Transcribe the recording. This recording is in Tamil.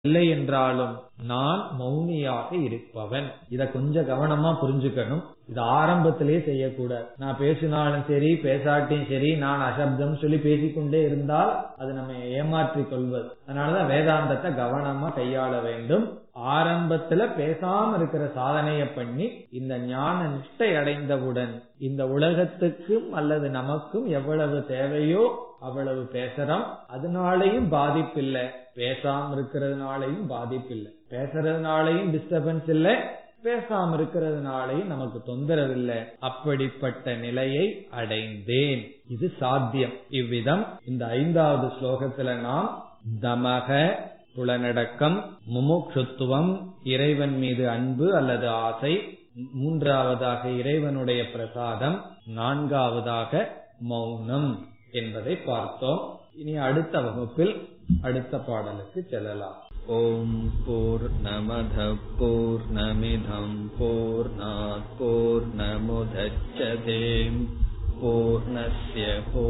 இல்லை என்றாலும் நான் மௌனியாக இருப்பவன் இத கொஞ்சம் கவனமா புரிஞ்சுக்கணும் இது ஆரம்பத்திலேயே செய்யக்கூடாது நான் பேசினாலும் சரி பேசாட்டியும் சரி நான் அசப்தம் சொல்லி பேசிக்கொண்டே இருந்தால் அது நம்ம ஏமாற்றிக் கொள்வது அதனாலதான் வேதாந்தத்தை கவனமா கையாள வேண்டும் ஆரம்பத்துல பேசாம இருக்கிற சாதனைய பண்ணி இந்த ஞான நிஷ்டை அடைந்தவுடன் இந்த உலகத்துக்கும் அல்லது நமக்கும் எவ்வளவு தேவையோ அவ்வளவு பேசுறோம் அதனாலையும் பாதிப்பில்லை பேசாம இருக்கிறதுனாலையும் பாதிப்பில்லை பேசுறதுனாலையும் டிஸ்டர்பன்ஸ் இல்லை பேசாம இருக்கிறதுனாலையும் நமக்கு தொந்தரவு இல்லை அப்படிப்பட்ட நிலையை அடைந்தேன் இது சாத்தியம் இவ்விதம் இந்த ஐந்தாவது ஸ்லோகத்துல நாம் தமக புலனடக்கம் முமுட்சுத்துவம் இறைவன் மீது அன்பு அல்லது ஆசை மூன்றாவதாக இறைவனுடைய பிரசாதம் நான்காவதாக மௌனம் என்பதை பார்த்தோம் இனி அடுத்த வகுப்பில் அடுத்த பாடலுக்கு செல்லலாம் ஓம் போர் நமத போர் நமிதம் போர் போர் நமுதச்சதேம் பூர்ணஸ்ய